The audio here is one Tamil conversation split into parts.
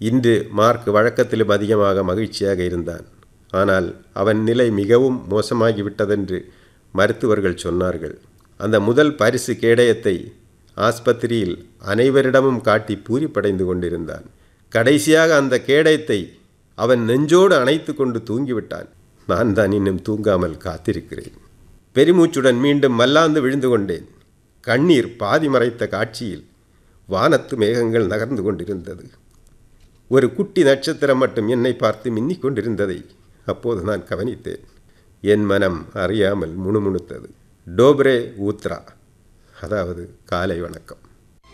இன்று மார்க் வழக்கத்திலும் அதிகமாக மகிழ்ச்சியாக இருந்தான் ஆனால் அவன் நிலை மிகவும் மோசமாகிவிட்டதென்று மருத்துவர்கள் சொன்னார்கள் அந்த முதல் பரிசு கேடயத்தை ஆஸ்பத்திரியில் அனைவரிடமும் காட்டி பூரிப்படைந்து கொண்டிருந்தான் கடைசியாக அந்த கேடயத்தை அவன் நெஞ்சோடு அணைத்து கொண்டு தூங்கிவிட்டான் நான் தான் இன்னும் தூங்காமல் காத்திருக்கிறேன் பெருமூச்சுடன் மீண்டும் மல்லாந்து விழுந்து கொண்டேன் கண்ணீர் பாதி மறைத்த காட்சியில் வானத்து மேகங்கள் நகர்ந்து கொண்டிருந்தது ஒரு குட்டி நட்சத்திரம் மட்டும் என்னை பார்த்து மின்னிக் கொண்டிருந்ததை அப்போது நான் கவனித்தேன் என் மனம் அறியாமல் முணுமுணுத்தது டோப்ரே ஊத்ரா அதாவது காலை வணக்கம்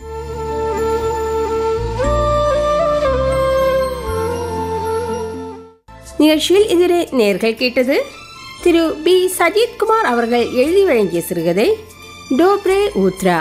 நிகழ்ச்சியில் இதுவரை நேர்கள் கேட்டது திரு பி சஜித் குமார் அவர்கள் எழுதி வழங்கிய சிறுகதை டோப்ரே ஊத்ரா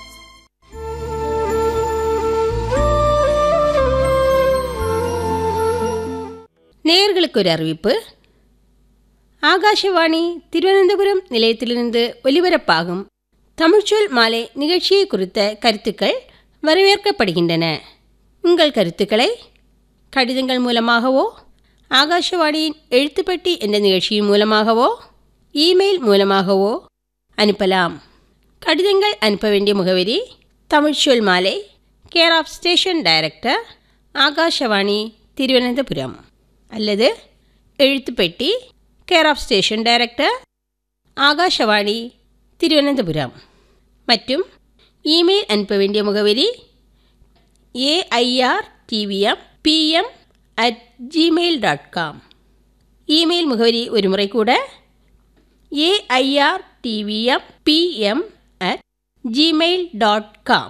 நேயர்களுக்கு ஒரு அறிவிப்பு ஆகாஷவாணி திருவனந்தபுரம் நிலையத்திலிருந்து ஒலிபரப்பாகும் தமிழ்ச்சொல் மாலை நிகழ்ச்சியை குறித்த கருத்துக்கள் வரவேற்கப்படுகின்றன உங்கள் கருத்துக்களை கடிதங்கள் மூலமாகவோ ஆகாஷவாணியின் எழுத்துப்பட்டி என்ற நிகழ்ச்சியின் மூலமாகவோ இமெயில் மூலமாகவோ அனுப்பலாம் கடிதங்கள் அனுப்ப வேண்டிய முகவரி தமிழ்ச்சொல் மாலை care of station director Akashvani Thiruvananthapuram அல்லது எழுத்துப்பெட்டி care of station director Akashvani Thiruvananthapuram மற்றும் இமெயில் அனுப்ப வேண்டிய முகவரி AIR TVM PM at Gmail dot com email முகவரி ஒரு முறை கூட AIR TVM PM at Gmail dot com